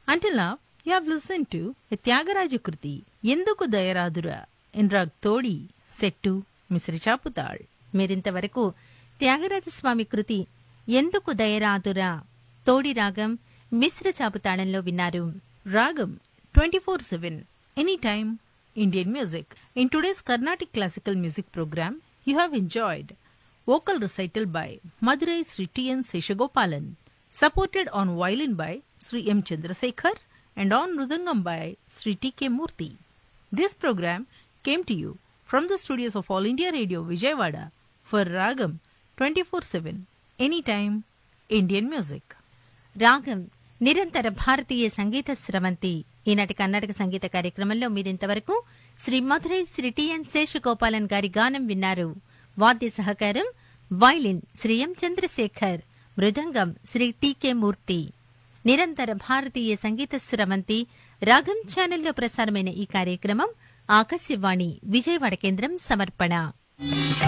Until now, you have listened to a Tyagaraja Kruti, Enduku Dayaradura, in Rag Todi, set to Misri Chaputal. మీరింతవరకు త్యాగరాజస్వామి కృతి ఎందుకు దయరాదురా తోడి రాగం మిశ్ర చాపుతాళంలో విన్నారు Ragam 24-7, anytime, Indian music. In today's Carnatic classical music program, you have enjoyed vocal recital by Madurai Sri T.N. Seshagopalan, supported on violin by Sri M. Chandrasekhar and on Rudangam by Sri T.K. Murthy. This program came to you from the studios of All India Radio Vijayawada for Ragam 24-7, anytime, Indian music. రాగం నిరంతర భారతీయ సంగీత స్రవంతి ఈనాటి కర్ణాటక సంగీత కార్యక్రమంలో మీరింతవరకు Sri Madurai Sri T N Seshagopalan గారి గానం విన్నారు వాద్య సహకారం violin Sri M Chandrasekhar mridangam Sri T K Murthy నిరంతర భారతీయ సంగీత స్రవంతి రాగం ఛానల్లో ప్రసారమైన ఈ కార్యక్రమం ఆకాశవాణి విజయవాడ కేంద్రం సమర్పణ